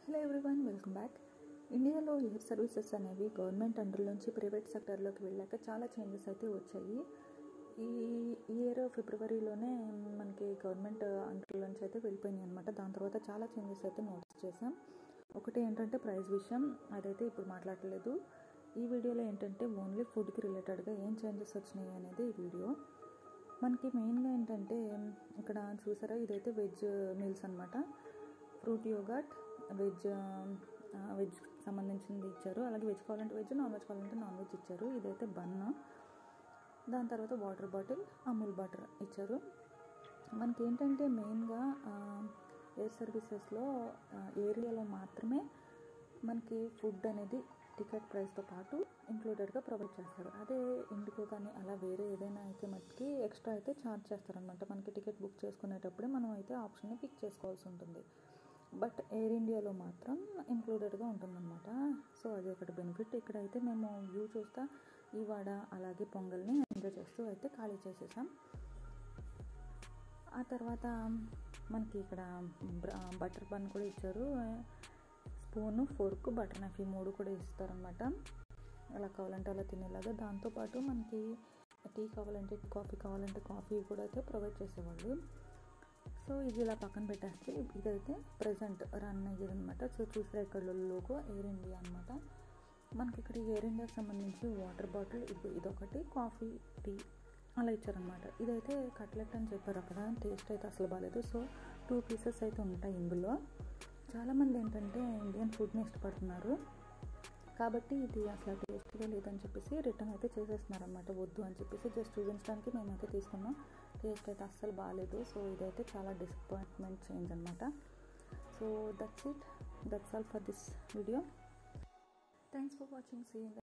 hello everyone welcome back ఇండియాలో air services అనేవి government అండర్లోంచి ప్రైవేట్ సెక్టర్లోకి వెళ్ళాక చాలా చేంజెస్ అయితే వచ్చాయి ఈ ఇయర్ ఫిబ్రవరిలోనే మనకి గవర్నమెంట్ అండర్లోంచి అయితే వెళ్ళిపోయినాయి అనమాట దాని తర్వాత చాలా చేంజెస్ అయితే నోటీస్ చేసాం ఒకటి ఏంటంటే ప్రైస్ విషయం అదైతే ఇప్పుడు మాట్లాడలేదు ఈ వీడియోలో ఏంటంటే ఓన్లీ ఫుడ్కి రిలేటెడ్గా ఏం చేంజెస్ వచ్చినాయి అనేది ఈ వీడియో మనకి మెయిన్గా ఏంటంటే ఇక్కడ చూసారా ఇదైతే వెజ్ మీల్స్ అనమాట ఫ్రూట్ యోగట్ వెజ్ వెజ్ సంబంధించింది ఇచ్చారు అలాగే వెజ్ కావాలంటే వెజ్ నాన్ వెజ్ కావాలంటే నాన్ వెజ్ ఇచ్చారు ఇదైతే బన్ దాని తర్వాత వాటర్ బాటిల్ అమూల్ బటర్ ఇచ్చారు మనకి ఏంటంటే మెయిన్గా ఎయిర్ సర్వీసెస్లో ఏరియాలో మాత్రమే మనకి ఫుడ్ అనేది టికెట్ ప్రైస్తో పాటు ఇంక్లూడెడ్గా ప్రొవైడ్ చేస్తారు అదే ఇండిగో కానీ అలా వేరే ఏదైనా అయితే మనకి ఎక్స్ట్రా అయితే ఛార్జ్ చేస్తారనమాట మనకి టికెట్ బుక్ చేసుకునేటప్పుడే మనం అయితే ఆప్షన్ని పిక్ చేసుకోవాల్సి ఉంటుంది బట్ ఎయిర్ ఇండియాలో మాత్రం ఇంక్లూడెడ్గా ఉంటుందన్నమాట సో అది ఒకటి బెనిఫిట్ ఇక్కడైతే మేము వ్యూ చూస్తా ఈ వడ అలాగే పొంగల్ని ఎంజాయ్ చేస్తూ అయితే ఖాళీ చేసేసాం ఆ తర్వాత మనకి ఇక్కడ బటర్ బన్ కూడా ఇచ్చారు స్పూను ఫోర్క్ బటర్ నఫ్ ఈ మూడు కూడా ఇస్తారనమాట ఎలా కావాలంటే అలా తినేలాగా దాంతోపాటు మనకి టీ కావాలంటే కాఫీ కావాలంటే కాఫీ కూడా అయితే ప్రొవైడ్ చేసేవాళ్ళు సో ఇది ఇలా పక్కన పెట్టేస్తే ఇదైతే ప్రజెంట్ రన్ అయ్యేది అనమాట సో చూసారా ఇక్కడ లోగో ఎయిర్ ఇండియా అనమాట మనకి ఇక్కడ ఎయిర్ ఇండియాకి సంబంధించి వాటర్ బాటిల్ ఇది ఇదొకటి కాఫీ టీ అలా ఇచ్చారనమాట ఇదైతే కట్లెట్ అని చెప్పారు అక్కడ టేస్ట్ అయితే అసలు బాగాలేదు సో టూ పీసెస్ అయితే ఉంటాయి ఇందులో చాలామంది ఏంటంటే ఇండియన్ ఫుడ్ని ఇష్టపడుతున్నారు కాబట్టి ఇది అసలు టేస్ట్గా లేదని చెప్పేసి రిటర్న్ అయితే చేసేస్తున్నారు అనమాట వద్దు అని చెప్పేసి జస్ట్ చూపించడానికి మేమైతే తీసుకున్నాం టేస్ట్ అయితే అస్సలు బాగాలేదు సో ఇదైతే చాలా డిసప్పాయింట్మెంట్ చేంజ్ అనమాట so that's it that's all for this video thanks for watching see